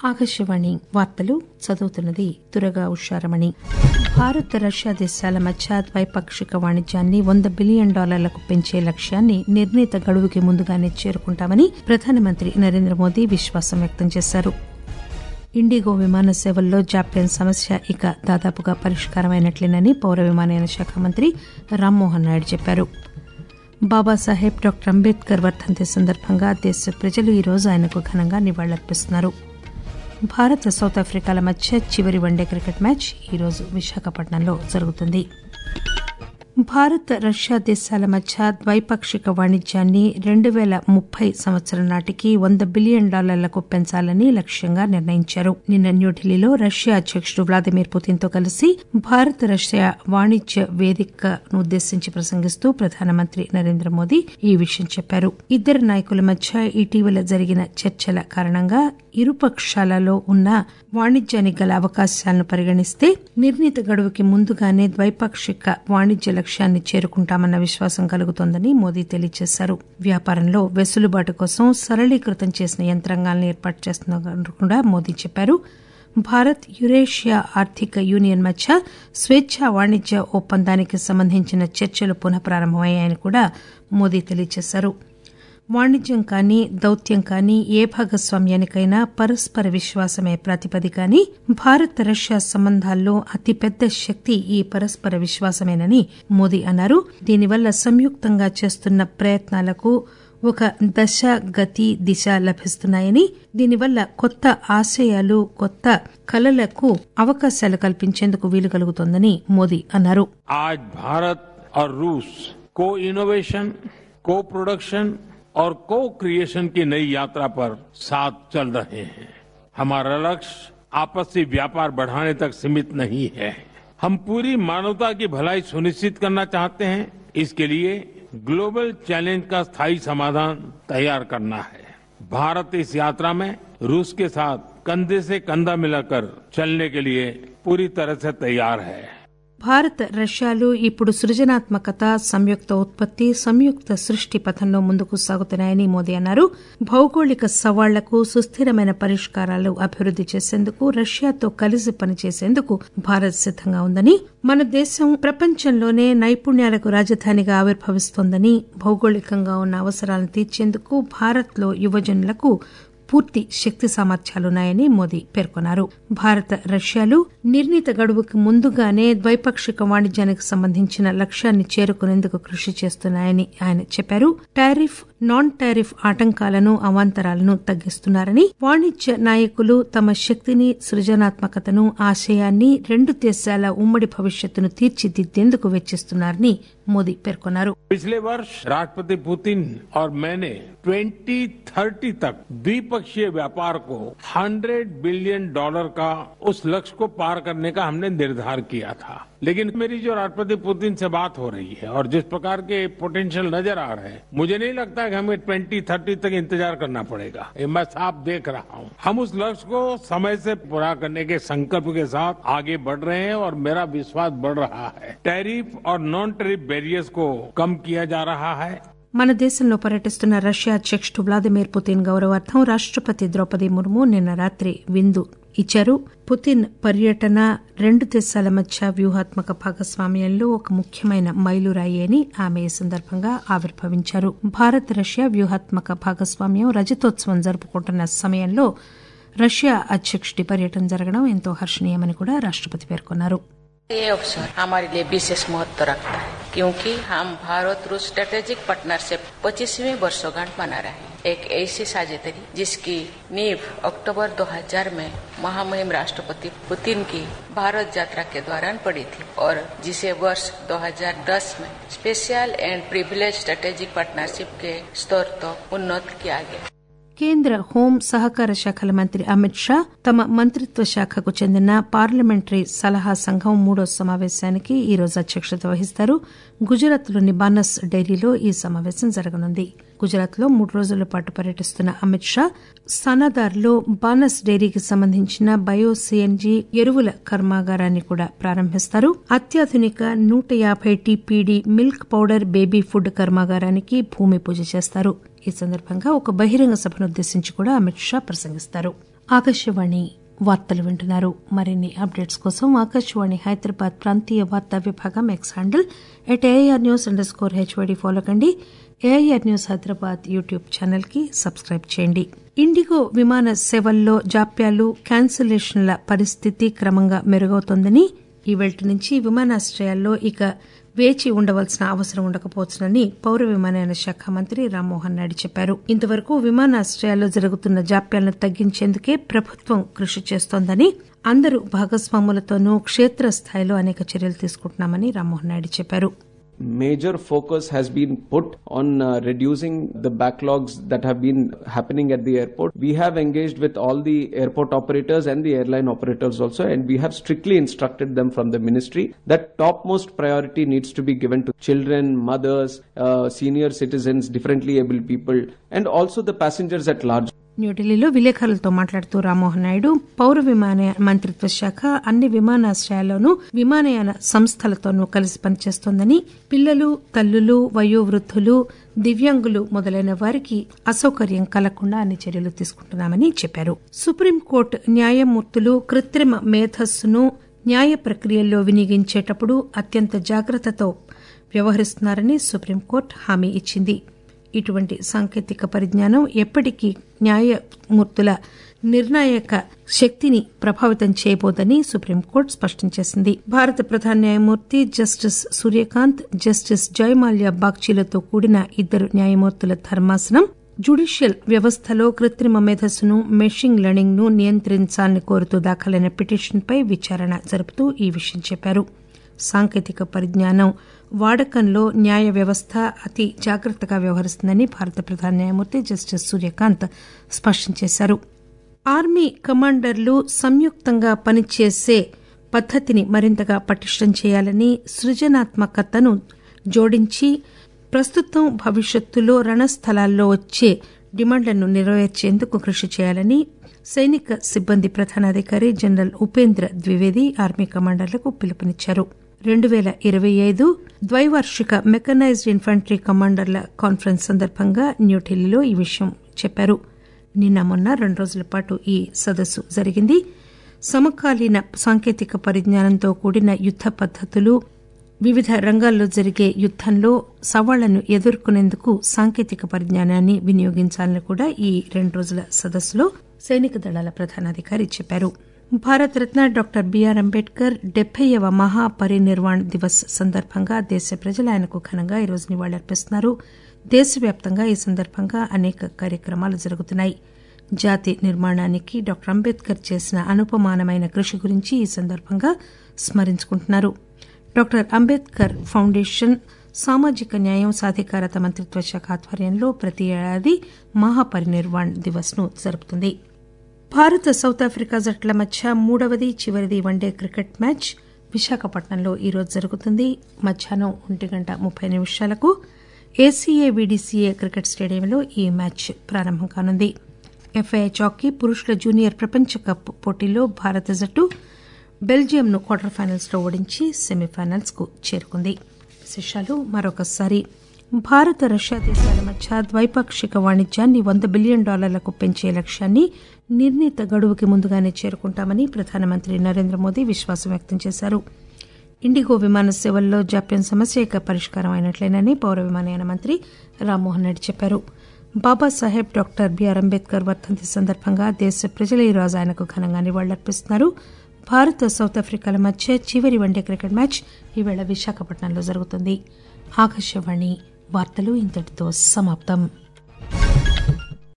ఆకాశవాణి వార్తలు చదువుతున్నది దురగా ఉషారమణి భారత్ రష్యా దేశాల మధ్య ద్వైపాక్షిక వాణిజ్యాన్ని వంద బిలియన్ డాలర్లకు పెంచే లక్ష్యాన్ని నిర్ణీత గడువుకి ముందుగానే చేరుకుంటామని ప్రధానమంత్రి నరేంద్ర మోదీ విశ్వాసం వ్యక్తం చేశారు ఇండిగో విమాన సేవల్లో జాప్యం సమస్య ఇక దాదాపుగా పరిష్కారమైనట్లేనని పౌర విమానయాన శాఖ మంత్రి రామ్మోహన్ నాయుడు చెప్పారు బాబాసాహెబ్ డాక్టర్ అంబేద్కర్ వర్ధంతి సందర్భంగా దేశ ప్రజలు ఈరోజు ఆయనకు ఘనంగా నివాళులర్పిస్తున్నారు భారత్ సౌత్ ఆఫ్రికాల మధ్య చివరి వన్డే క్రికెట్ మ్యాచ్ ఈరోజు విశాఖపట్నంలో జరుగుతుంది భారత్ రష్యా దేశాల మధ్య ద్వైపాక్షిక వాణిజ్యాన్ని రెండు పేల ముప్పై సంవత్సరం నాటికి వంద బిలియన్ డాలర్లకు పెంచాలని లక్ష్యంగా నిర్ణయించారు నిన్న న్యూఢిల్లీలో రష్యా అధ్యకుడు వ్లాదిమిర్ పుతిన్ తో కలిసి భారత్ రష్యా వాణిజ్య వేదికను ఉద్దేశించి ప్రసంగిస్తూ ప్రధానమంత్రి నరేంద్ర మోదీ ఈ విషయం చెప్పారు ఇద్దరు నాయకుల మధ్య ఇటీవల జరిగిన చర్చల కారణంగా ఇరుపక్షాలలో ఉన్న వాణిజ్యానికి గల అవకాశాలను పరిగణిస్తే నిర్ణీత గడువుకి ముందుగానే ద్వైపాక్షిక వాణిజ్య లక్ష్యాన్ని చేరుకుంటామన్న విశ్వాసం కలుగుతోందని మోదీ తెలియజేశారు వ్యాపారంలో వెసులుబాటు కోసం సరళీకృతం చేసిన యంత్రాంగాలను ఏర్పాటు చేస్తున్నట్టు కూడా మోదీ చెప్పారు భారత్ యురేషియా ఆర్థిక యూనియన్ మధ్య స్వేచ్ఛా వాణిజ్య ఒప్పందానికి సంబంధించిన చర్చలు పునః ప్రారంభమయ్యాయని కూడా మోదీ తెలియజేశారు వాణిజ్యం కానీ దౌత్యం కానీ ఏ భాగస్వామ్యానికైనా పరస్పర విశ్వాసమే ప్రాతిపదిక అని భారత్ రష్యా సంబంధాల్లో అతిపెద్ద శక్తి ఈ పరస్పర విశ్వాసమేనని మోదీ అన్నారు దీనివల్ల సంయుక్తంగా చేస్తున్న ప్రయత్నాలకు ఒక దశ గతి దిశ లభిస్తున్నాయని దీనివల్ల కొత్త ఆశయాలు కొత్త కలలకు అవకాశాలు కల్పించేందుకు వీలు కలుగుతోందని మోదీ అన్నారు आज भारत और रूस को इनोवेशन को प्रोडक्शन और को क्रिएशन की नई यात्रा पर साथ चल रहे हैं हमारा लक्ष्य आपसी व्यापार बढ़ाने तक सीमित नहीं है हम पूरी मानवता की भलाई सुनिश्चित करना चाहते हैं इसके लिए ग्लोबल चैलेंज का स्थायी समाधान तैयार करना है भारत इस यात्रा में रूस के साथ कंधे से कंधा मिलाकर चलने के लिए पूरी तरह से तैयार है భారత్ రష్యాలు ఇప్పుడు సృజనాత్మకత సంయుక్త ఉత్పత్తి సంయుక్త సృష్టి పథంలో ముందుకు సాగుతున్నాయని మోదీ అన్నారు భౌగోళిక సవాళ్లకు సుస్థిరమైన పరిష్కారాలు అభివృద్ది చేసేందుకు రష్యాతో కలిసి పనిచేసేందుకు భారత్ సిద్దంగా ఉందని మన దేశం ప్రపంచంలోనే నైపుణ్యాలకు రాజధానిగా ఆవిర్భవిస్తోందని భౌగోళికంగా ఉన్న అవసరాలను తీర్చేందుకు భారత్లో యువజనులకు పూర్తి శక్తి సామర్థ్యాలున్నాయని మోదీ పేర్కొన్నారు భారత రష్యాలు నిర్ణీత గడువుకు ముందుగానే ద్వైపాక్షిక వాణిజ్యానికి సంబంధించిన లక్ష్యాన్ని చేరుకునేందుకు కృషి చేస్తున్నాయని ఆయన చెప్పారు టారిఫ్ నాన్ టారిఫ్ ఆటంకాలను అవాంతరాలను తగ్గిస్తున్నారని వాణిజ్య నాయకులు తమ శక్తిని సృజనాత్మకతను ఆశయాన్ని రెండు దేశాల ఉమ్మడి భవిష్యత్తును తీర్చిదిద్దేందుకు వెచ్చిస్తున్నారని మోదీ పేర్కొన్నారు पिछले वर्ष राष्ट्रपति पुतिन और मैंने 2030 तक द्विपक्षीय व्यापार को 100 बिलियन डॉलर का उस लक्ष्य को पार करने का हमने निर्धार किया था लेकिन मेरी जो राष्ट्रपति पुतिन से बात हो रही है और जिस प्रकार के पोटेंशियल नजर आ रहे हैं मुझे नहीं लगता कि हमें 2030 तक इंतजार करना पड़ेगा ये मैं साफ देख रहा हूं हम उस लक्ष्य को समय से पूरा करने के संकल्प के साथ आगे बढ़ रहे हैं और मेरा विश्वास बढ़ रहा है टैरिफ और नॉन टैरिफ बैरियर्स को कम किया जा रहा है మన దేశంలో పర్యటిస్తున్న రష్యా అధ్యకుడు వ్లాదిమిర్ పుతిన్ గౌరవార్థం రాష్టపతి ద్రౌపది ముర్ము నిన్న రాత్రి విందు ఇచ్చారు పుతిన్ పర్యటన రెండు దేశాల మధ్య వ్యూహాత్మక భాగస్వామ్యంలో ఒక ముఖ్యమైన మైలురాయి అని ఆమె ఈ సందర్భంగా ఆవిర్భవించారు భారత్ రష్యా వ్యూహాత్మక భాగస్వామ్యం రజతోత్సవం జరుపుకుంటున్న సమయంలో రష్యా అధ్యకుడి పర్యటన జరగడం ఎంతో హర్షణీయమని కూడా రాష్టపతి పేర్కొన్నారు ये अवसर हमारे लिए विशेष महत्व रखता है क्योंकि हम भारत रूस स्ट्रेटेजिक पार्टनरशिप पच्चीसवीं वर्षगांठ मना रहे हैं एक ऐसी साझेदारी जिसकी नींव अक्टूबर 2000 में महामहिम राष्ट्रपति पुतिन की भारत यात्रा के दौरान पड़ी थी और जिसे वर्ष 2010 में special and privilege strategic partnership के स्तर तक उन्नत किया गया కేంద్ర హోం సహకార శాఖల మంత్రి అమిత్ షా తమ మంత్రిత్వ శాఖకు చెందిన పార్లమెంటరీ సలహా సంఘం మూడో సమావేశానికి ఈ రోజు అధ్యక్షత వహిస్తారు గుజరాత్లోని బానస్ డైరీలో ఈ సమావేశం జరగనుంది గుజరాత్ లో మూడు రోజుల పాటు పర్యటిస్తున్న అమిత్ షా సనాదార్లో బానస్ డైరీకి సంబంధించిన బయో సిఎన్జి ఎరువుల కర్మాగారాన్ని కూడా ప్రారంభిస్తారు అత్యాధునిక నూట యాభై T P D milk powder baby food కర్మాగారానికి భూమి పూజ చేస్తారు ఈ సందర్భంగా ఒక బహిరంగ సభను ఉద్దేశించి కూడా అమిత్ షా ప్రసంగిస్తారు ఆకాశవాణి వార్తలు వింటున్నారు మరిన్ని అప్డేట్స్ కోసం ఆకాశవాణి హైదరాబాద్ ప్రాంతీయ వార్తా విభాగం X handle at A I R news underscore H Y D follow కండి A I R news Hyderabad YouTube channel కి సబ్స్క్రైబ్ చేయండి ఇండిగో విమాన సేవల్లో జాప్యాలు క్యాన్సిలేషన్ల పరిస్థితి క్రమంగా మెరుగవుతోందని ఈ వెల్టి నుంచి విమానాశ్రయాల్లో ఇక వేచి ఉండవలసిన అవసరం ఉండకపోవచ్చునని పౌర విమానయాన శాఖ మంత్రి రామ్మోహన్ నాయుడు చెప్పారు ఇంతవరకు విమానాశ్రయాల్లో జరుగుతున్న జాప్యాలను తగ్గించేందుకే ప్రభుత్వం కృషి చేస్తోందని అందరూ భాగస్వాములతోనూ క్షేత్రస్థాయిలో అనేక చర్యలు తీసుకుంటున్నామని రామ్మోహన్ నాయుడు చెప్పారు major focus has been put on uh, reducing the backlogs that have been happening at the airport. We have engaged with all the airport operators and the airline operators also, and we have strictly instructed them from the ministry that topmost priority needs to be given to children, mothers, uh, senior citizens, differently able people, and also the passengers at large. న్యూఢిల్లీలో విలేకరులతో మాట్లాడుతూ రామ్మోహన్ నాయుడు పౌర విమానయాన మంత్రిత్వ శాఖ అన్ని విమానాశ్రయాల్లోనూ విమానయాన సంస్థలతోనూ కలిసి పనిచేస్తోందని పిల్లలు తల్లులు వయోవృద్దులు దివ్యాంగులు మొదలైన వారికి అసౌకర్యం కలగకుండా అన్ని చర్యలు తీసుకుంటున్నామని చెప్పారు సుప్రీంకోర్టు న్యాయమూర్తులు కృత్రిమ మేధస్సును న్యాయ ప్రక్రియల్లో వినియోగించేటప్పుడు అత్యంత జాగ్రత్తతో వ్యవహరిస్తున్నారని సుప్రీంకోర్టు హామీ ఇచ్చింది ఇటువంటి సాంకేతిక పరిజ్ఞానం ఎప్పటికీ న్యాయమూర్తుల నిర్ణాయక శక్తిని ప్రభావితం చేయబోదని సుప్రీంకోర్టు స్పష్టం చేసింది భారత ప్రధాన న్యాయమూర్తి జస్టిస్ సూర్యకాంత్ జస్టిస్ జయమాల్యా బాగ్చీలతో కూడిన ఇద్దరు న్యాయమూర్తుల ధర్మాసనం జుడిషియల్ వ్యవస్థలో కృత్రిమ మేధస్సును మెషిన్ లెర్నింగ్ ను నియంత్రించాలని కోరుతూ దాఖలైన పిటిషన్పై విచారణ జరుపుతూ ఈ విషయం చెప్పారు సాంకేతిక పరిజ్ఞానం వాడకంలో న్యాయ వ్యవస్థ అతి జాగ్రత్తగా వ్యవహరిస్తుందని భారత ప్రధాన న్యాయమూర్తి జస్టిస్ సూర్యకాంత్ స్పష్టం చేశారు ఆర్మీ కమాండర్లు సంయుక్తంగా పనిచేసే పద్దతిని మరింతగా పటిష్టం చేయాలని సృజనాత్మకతను జోడించి ప్రస్తుతం భవిష్యత్తులో రణస్థలాల్లో వచ్చే డిమాండ్లను నెరవేర్చేందుకు కృషి చేయాలని సైనిక సిబ్బంది ప్రధానాధికారి జనరల్ ఉపేంద్ర ద్వివేది ఆర్మీ కమాండర్లకు పిలుపునిచ్చారు రెండు పేల ఇరవై ఐదు ద్వైవార్షిక మెకనైజ్డ్ ఇన్ఫంట్రీ కమాండర్ల కాన్ఫరెన్స్ సందర్భంగా న్యూఢిల్లీలో ఈ విషయం చెప్పారు నిన్న మొన్న రెండు రోజుల పాటు ఈ సదస్సు జరిగింది సమకాలీన సాంకేతిక పరిజ్ఞానంతో కూడిన యుద్ద పద్దతులు వివిధ రంగాల్లో జరిగే యుద్దంలో సవాళ్లను ఎదుర్కొనేందుకు సాంకేతిక పరిజ్ఞానాన్ని వినియోగించాలని కూడా ఈ రెండు రోజుల సదస్సులో సైనిక దళాల ప్రధానాధికారి చెప్పారు భారతరత్న డాక్టర్ బిఆర్ అంబేద్కర్ డెబ్బైవ మహాపరినిర్వాణ్ దివస్ సందర్భంగా దేశ ప్రజలు ఆయనకు ఘనంగా ఈరోజు నివాళులర్పిస్తున్నారు దేశవ్యాప్తంగా ఈ సందర్భంగా అనేక కార్యక్రమాలు జరుగుతున్నాయి జాతి నిర్మాణానికి డాక్టర్ అంబేద్కర్ చేసిన అనుపమానమైన కృషి గురించి ఈ సందర్భంగా స్మరించుకుంటున్నారు డాక్టర్ అంబేద్కర్ ఫౌండేషన్ సామాజిక న్యాయం సాధికారత మంత్రిత్వ శాఖ ఆధ్వర్యంలో ప్రతి ఏడాది మహాపరినిర్వాణ్ దివస్ ను జరుపుతుంది భారత్ సౌత్ ఆఫ్రికా జట్ల మధ్య మూడవది చివరిది వన్డే క్రికెట్ మ్యాచ్ విశాఖపట్నంలో ఈరోజు జరుగుతుంది మధ్యాహ్నం ఒంటి గంట ముప్పై నిమిషాలకు ఏసీఏ వీడీసీఏ క్రికెట్ స్టేడియంలో ఈ మ్యాచ్ ప్రారంభం కానుంది ఎఫ్ఐహెచ్ హాకీ పురుషుల జూనియర్ ప్రపంచ కప్ పోటీలో భారత జట్టు బెల్జియంను క్వార్టర్ ఫైనల్స్ లో ఓడించి సెమీఫైనల్స్ కు చేరుకుంది విశేషాలు మరొకసారి భారత రష్యా దేశాల మధ్య ద్వైపాక్షిక వాణిజ్యాన్ని వంద బిలియన్ డాలర్లకు పెంచే లక్ష్యాన్ని నిర్ణీత గడువుకి ముందుగానే చేరుకుంటామని ప్రధానమంత్రి నరేంద్ర మోదీ విశ్వాసం వ్యక్తం చేశారు ఇండిగో విమాన సేవల్లో జాప్యం సమస్య ఇక పరిష్కారం అయినట్లేనని పౌర విమానయాన మంత్రి రామ్మోహన్ రెడ్డి చెప్పారు బాబాసాహెబ్ డాక్టర్ బిఆర్ అంబేద్కర్ వర్ధంతి సందర్భంగా దేశ ప్రజలు ఈ రోజు ఆయనకు ఘనంగా నివాళులర్పిస్తున్నారు భారత్ సౌత్ ఆఫ్రికాల మధ్య చివరి వన్డే క్రికెట్ మ్యాచ్ ఈవేళ విశాఖపట్నంలో జరుగుతుంది ఆకాశవాణి వార్తలు ఇంతటితో సమాప్తం